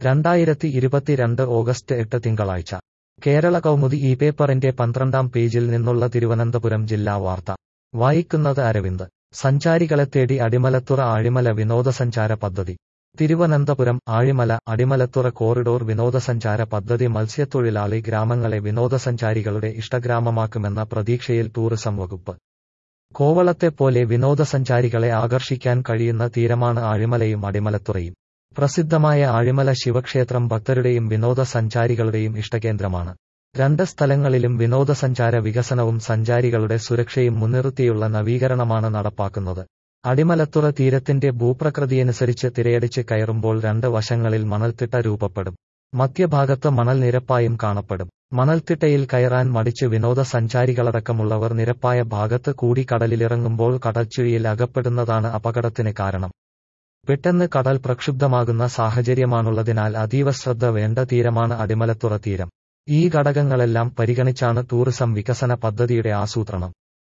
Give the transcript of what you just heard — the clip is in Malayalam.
രണ്ടായിരത്തി ഇരുപത്തിരണ്ട് ഓഗസ്റ്റ് എട്ട് തിങ്കളാഴ്ച കേരള കൗമുദി ഈ പേപ്പറിന്റെ പന്ത്രണ്ടാം പേജിൽ നിന്നുള്ള തിരുവനന്തപുരം ജില്ലാ വാർത്ത വായിക്കുന്നത് അരവിന്ദ് സഞ്ചാരികളെ തേടി അടിമലത്തുറ ആഴിമല വിനോദസഞ്ചാര പദ്ധതി തിരുവനന്തപുരം ആഴിമല അടിമലത്തുറ കോറിഡോർ വിനോദസഞ്ചാര പദ്ധതി മത്സ്യത്തൊഴിലാളി ഗ്രാമങ്ങളെ വിനോദസഞ്ചാരികളുടെ ഇഷ്ടഗ്രാമമാക്കുമെന്ന പ്രതീക്ഷയിൽ ടൂറിസം വകുപ്പ് കോവളത്തെപ്പോലെ വിനോദസഞ്ചാരികളെ ആകർഷിക്കാൻ കഴിയുന്ന തീരമാണ് ആഴിമലയും അടിമലത്തുറയും പ്രസിദ്ധമായ ആഴിമല ശിവക്ഷേത്രം ഭക്തരുടെയും വിനോദസഞ്ചാരികളുടെയും ഇഷ്ടകേന്ദ്രമാണ് രണ്ട് സ്ഥലങ്ങളിലും വിനോദസഞ്ചാര വികസനവും സഞ്ചാരികളുടെ സുരക്ഷയും മുൻനിർത്തിയുള്ള നവീകരണമാണ് നടപ്പാക്കുന്നത് അടിമലത്തുറ തീരത്തിന്റെ ഭൂപ്രകൃതിയനുസരിച്ച് തിരയടിച്ച് കയറുമ്പോൾ രണ്ട് വശങ്ങളിൽ മണൽത്തിട്ട രൂപപ്പെടും മധ്യഭാഗത്ത് മണൽ നിരപ്പായും കാണപ്പെടും മണൽത്തിട്ടയിൽ കയറാൻ മടിച്ച് വിനോദസഞ്ചാരികളടക്കമുള്ളവർ നിരപ്പായ ഭാഗത്ത് കൂടി കടലിലിറങ്ങുമ്പോൾ കടൽച്ചുഴിയിൽ അകപ്പെടുന്നതാണ് അപകടത്തിന് കാരണം പെട്ടെന്ന് കടൽ പ്രക്ഷുബ്ധമാകുന്ന സാഹചര്യമാണുള്ളതിനാൽ അതീവ ശ്രദ്ധ വേണ്ട തീരമാണ് അടിമലത്തുറ തീരം ഈ ഘടകങ്ങളെല്ലാം പരിഗണിച്ചാണ് ടൂറിസം വികസന പദ്ധതിയുടെ ആസൂത്രണം